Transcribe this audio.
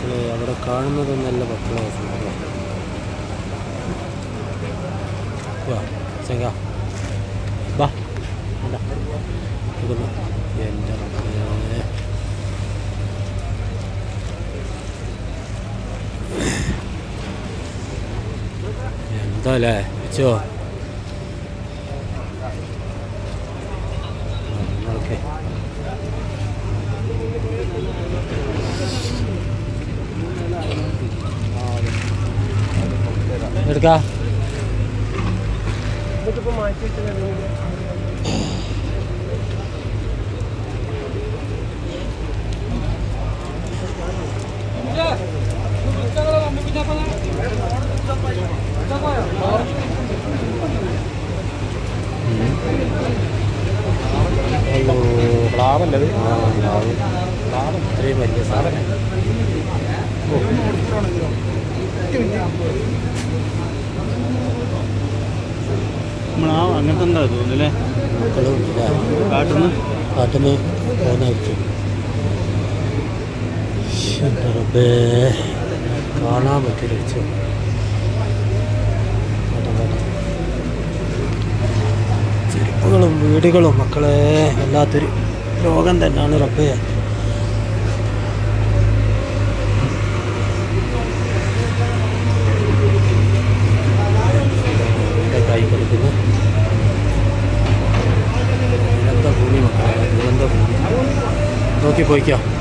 ഏ, അവിടെ കാണുന്നതൊന്നല്ല മക്കളെ സംഭവം വാ ചെങ്ക വാ വേണ്ട ഇതൊന്ന് എൻ്റെ മക്കളെ എന്താ അല്ലേ വെച്ചോ ഓക്കെ എടുക്കാ ഹലോ പ്ലാവല്ലത് ആ ഉണ്ടാവും ഇത്രയും വലിയ സാധനം നമ്മൾ ആ അങ്ങനത്തെ എന്താ തോന്നുന്നല്ലേ മക്കളും ഇതാ കാട്ടുന്ന് കാട്ടുന്ന് പോകുന്നതായിരിക്കും എൻ്റെ റബ്ബേ കാണാൻ പറ്റില്ല വെച്ചു ചെരുപ്പുകളും വീടുകളും മക്കളെ വല്ലാത്തൊരു രോഗം തന്നെയാണ് റബ്ബേ എൻ്റെ കൈ കൊടുക്കുന്നു ദുരന്ത ഭൂമി മക്കളെ ദുരന്ത ഭൂമി നോക്കി പോയിക്കോ